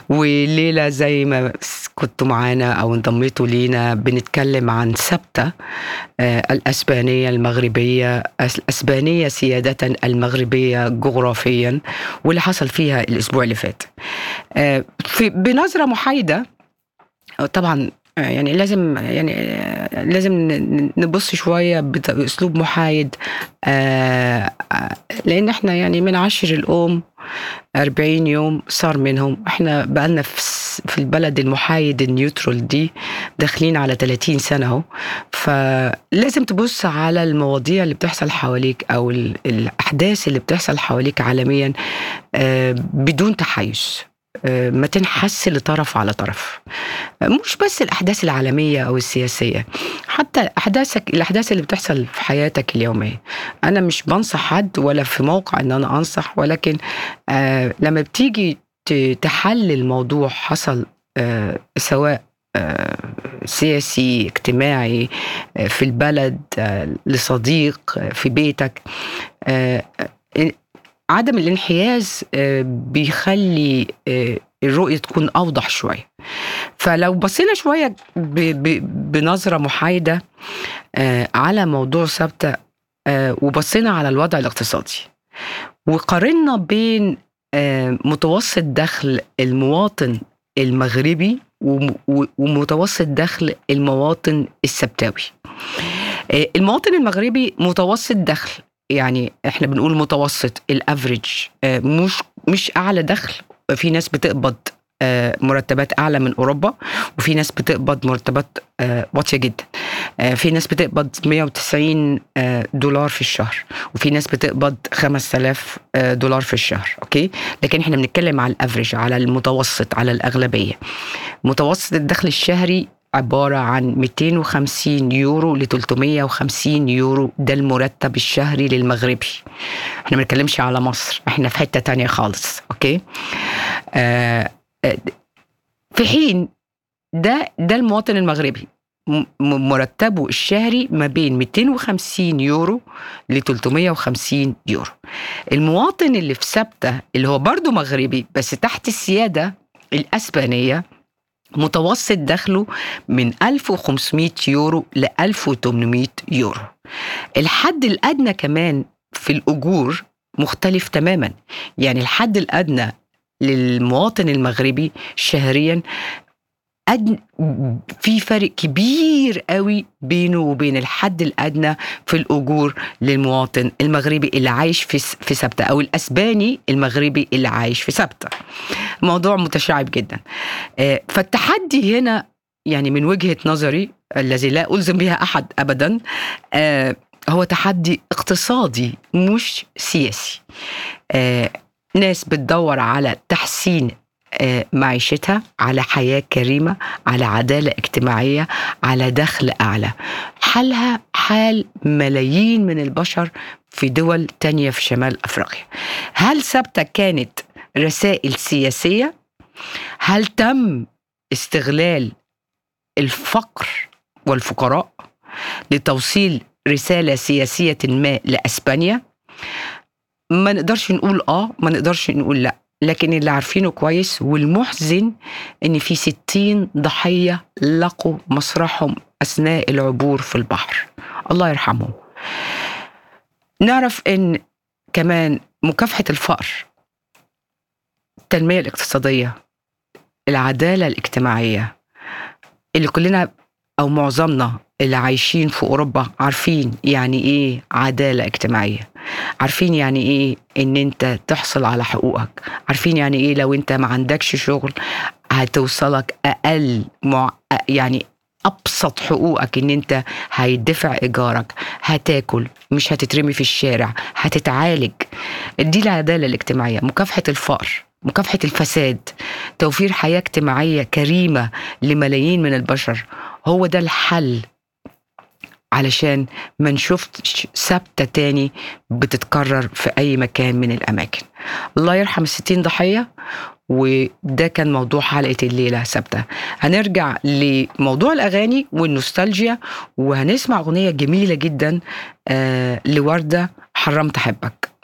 وليلة زي ما كنتوا معانا أو انضميتوا لينا بنتكلم عن سبتة آه، الأسبانية المغربية الأسبانية سيادة المغربية جغرافيا واللي حصل فيها الأسبوع اللي فات آه، في بنظرة محايدة طبعا آه، يعني لازم يعني آه، لازم ن- نبص شوية بت- بأسلوب محايد آه، آه، لأن احنا يعني من عشر الأم 40 يوم صار منهم احنا بقالنا في س- في البلد المحايد النيوترال دي داخلين على 30 سنة اهو فلازم تبص على المواضيع اللي بتحصل حواليك أو ال- الأحداث اللي بتحصل حواليك عالميا آه، بدون تحيز آه، ما تنحس لطرف على طرف مش بس الأحداث العالمية أو السياسية حتى أحداثك الأحداث اللي بتحصل في حياتك اليومية أنا مش بنصح حد ولا في موقع أن أنا أنصح ولكن آه لما بتيجي ت- تحلل موضوع حصل آه سواء آه سياسي اجتماعي آه في البلد آه لصديق آه في بيتك آه آه، عدم الانحياز آه بيخلي آه الرؤية تكون أوضح شوية فلو بصينا شوية ب ب بنظرة محايدة آه على موضوع ثابتة آه وبصينا على الوضع الاقتصادي وقارنا بين آه متوسط دخل المواطن المغربي وم- و- ومتوسط دخل المواطن السبتاوي آه، المواطن المغربي متوسط دخل يعني احنا بنقول متوسط الافريج آه، مش مش اعلى دخل في ناس بتقبض آه، مرتبات اعلى من اوروبا وفي ناس بتقبض مرتبات آه، واطيه جدا آه، في ناس بتقبض 190 آه، دولار في الشهر وفي ناس بتقبض 5000 آه، دولار في الشهر اوكي لكن احنا بنتكلم على الافريج على المتوسط على الاغلبيه متوسط الدخل الشهري عبارة عن 250 يورو ل 350 يورو ده المرتب الشهري للمغربي احنا ما بنتكلمش على مصر احنا في حتة تانية خالص اوكي آه آه، في حين ده ده المواطن المغربي م- م- مرتبه الشهري ما بين 250 يورو ل 350 يورو المواطن اللي في ثابته اللي هو برضه مغربي بس تحت السياده الاسبانيه متوسط دخله من 1500 يورو ل 1800 يورو الحد الادنى كمان في الاجور مختلف تماما يعني الحد الادنى للمواطن المغربي شهريا أدن... في فرق كبير قوي بينه وبين الحد الادنى في الاجور للمواطن المغربي اللي عايش في س- في سبته او الاسباني المغربي اللي عايش في سبته موضوع متشعب جدا آه، فالتحدي هنا يعني من وجهه نظري الذي لا الزم بها احد ابدا آه، هو تحدي اقتصادي مش سياسي آه، ناس بتدور على تحسين آه، معيشتها على حياة كريمة على عدالة اجتماعية على دخل أعلى حالها حال ملايين من البشر في دول تانية في شمال أفريقيا هل ثابتة كانت رسائل سياسية هل تم استغلال الفقر والفقراء لتوصيل رسالة سياسية ما لأسبانيا ما نقدرش نقول آه ما نقدرش نقول لأ لكن اللي عارفينه كويس والمحزن ان في 60 ضحيه لقوا مصرعهم اثناء العبور في البحر الله يرحمهم نعرف ان كمان مكافحه الفقر التنميه الاقتصاديه العداله الاجتماعيه اللي كلنا او معظمنا اللي عايشين في اوروبا عارفين يعني ايه عداله اجتماعيه عارفين يعني ايه ان انت تحصل على حقوقك عارفين يعني ايه لو انت ما عندكش شغل هتوصلك اقل مع يعني ابسط حقوقك ان انت هيدفع ايجارك هتاكل مش هتترمي في الشارع هتتعالج دي العداله الاجتماعيه مكافحه الفقر مكافحه الفساد توفير حياه اجتماعيه كريمه لملايين من البشر هو ده الحل علشان ما نشوفش ثابته تاني بتتكرر في اي مكان من الاماكن الله يرحم الستين ضحيه وده كان موضوع حلقه الليله ثابته هنرجع لموضوع الاغاني والنوستالجيا وهنسمع اغنيه جميله جدا آه لورده حرمت احبك